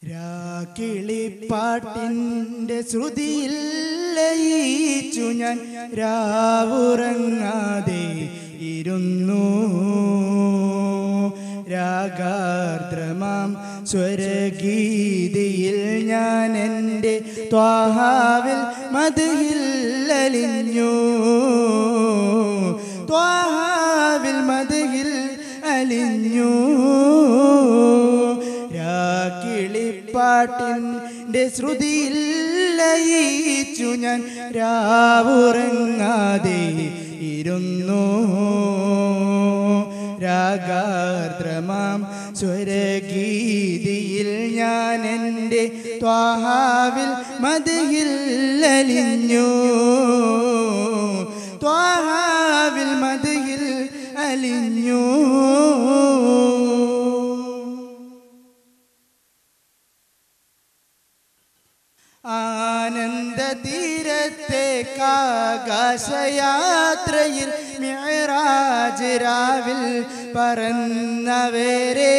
രാക്കിളിപ്പാട്ടിൻ്റെ ശ്രുതിയിൽ ലയിച്ചു ഞാൻ രാവുറങ്ങാതെ ഇരുന്നു രാഗാർദ്രമാം സ്വരഗീതിയിൽ ഞാൻ എൻ്റെ ത്വാഹാവിൽ മതിയിൽ അലിഞ്ഞു ത്വാഹാവിൽ മതിയിൽ അലിഞ്ഞു രാക്കിളിപ്പാട്ടിൻ്റെ ശ്രുതിയിൽ ലയിച്ചു ഞാൻ രാവുറങ്ങാതെ ഇരുന്നു രാഗാർദ്രമാം സ്വരഗീതിയിൽ ഞാൻ എൻ്റെ ത്വാഹാവിൽ മതിയിൽ അലിഞ്ഞു ത്വാഹാവിൽ മതിയിൽ അലിഞ്ഞു ആനന്ദ തീരത്തെ കാകാശയാത്രയിൽ മിഴറാജ് രാവിൽ പറന്നവരെ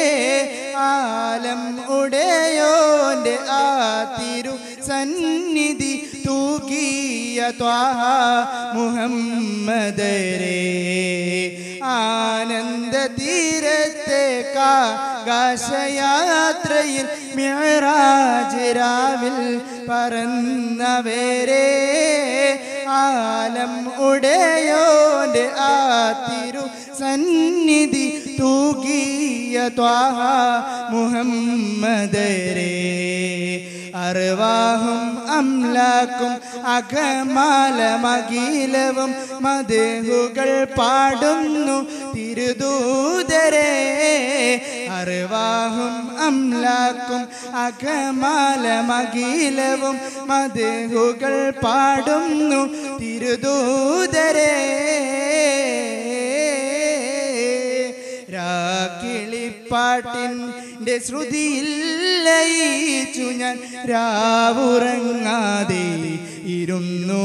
ആലം ഉടയോന്റെ ആ തിരു സന്നിധി തൂക്കിയ ത്വാഹ മുഹമ്മദരെ ആനന്ദ തീരത്തെ കാകാശയാത്രയിൽ മിഴറാജ് രാവിൽ പറന്നവരെ ആലം ഉടയോന്റെ ആ തിരു സന്നിധി തൂകിയ ത്വാഹ മുഹമ്മദരെ അർവാഹും അംലാക്കും അകമാലമകീലവും മധുകൾ പാടുന്നു തിരുദൂതരെ അർവാഹും അംലാക്കും അകമാലമകീലവും മധുകൾ പാടുന്നു തിരുദൂതരെ രാക്കിളിപ്പാട്ടിൻ്റെ ശ്രുതിയിൽ ലയിച്ചു ഞാൻ രാവുറങ്ങാതെ ഇരുന്നു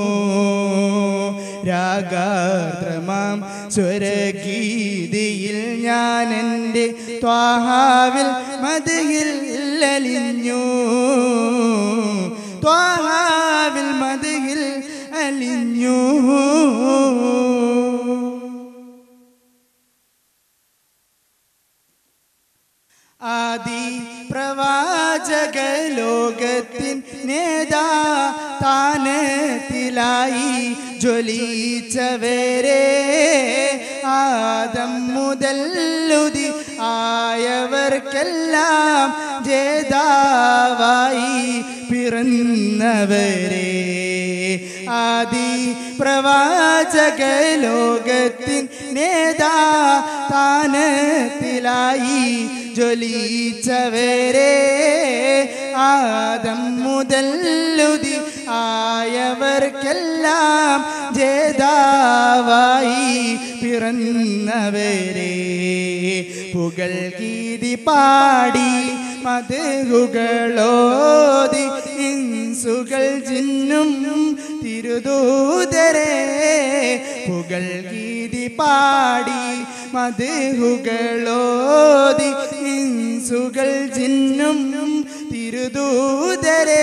രാഗാർദ്രമാം സ്വരഗീതിയിൽ ഞാൻ എൻ്റെ ത്വാഹാവിൽ മതിയിൽ അലിഞ്ഞു ത്വാഹാവിൽ മതിയിൽ അലിഞ്ഞു ആദി പ്രവാചക ലോകത്തിൻ നേതാ താനത്തിലായി ജ്വലിച്ചവരെ ആദം മുതല്ലുതി ആയവർക്കെല്ലാം ജേതാവായി പിറന്നവരെ ആദി പ്രവാചക ലോകത്തിൻ നേതാ താനത്തിലായി ജ്വലിച്ചവരെ ആദം മുതല്ലുതി ആയവർക്കെല്ലാം ജേതാവായി പിറന്നവരെ പുകൾ ഗീതി പാടി മതകുകളോതി ഇൻസുകൾ ജിന്നും തിരുദൂതരെ പുകൾ ഗീതി പാടി മതകുകളോതി ഇൻസുകൾ ജിന്നും തിരുദൂതരെ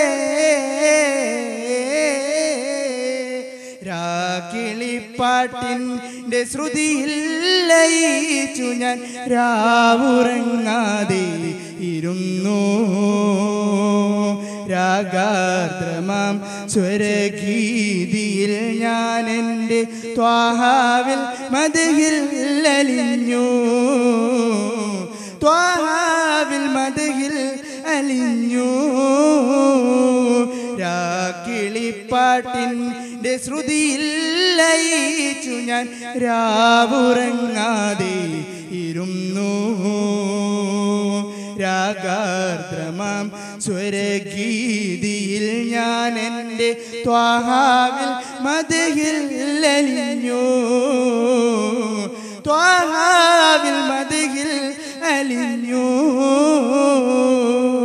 രാക്കിളിപ്പാട്ടിൻ്റെ ശ്രുതിയിൽ ലയിച്ചു ഞാൻ രാവുറങ്ങാതെ ഇരുന്നു രാഗാർദ്രമാം സ്വരഗീതിയിൽ ഞാൻ എൻ്റെ ത്വാഹാവിൽ മതിയിൽ അലിഞ്ഞു ത്വാഹാവിൽ മതിയിൽ അലിഞ്ഞു രാക്കിളിപ്പാട്ടിൻ്റെ ശ്രുതിയിൽ ലയിച്ചു ഞാൻ രാവുറങ്ങാതെ ഇരുന്നു രാഗാർദ്രമാം സ്വരഗീതിയിൽ ഞാൻ എൻ്റെ ത്വാഹാവിൽ മതിയിൽ അലിഞ്ഞു ത്വാഹാവിൽ മതിയിൽ അലിഞ്ഞു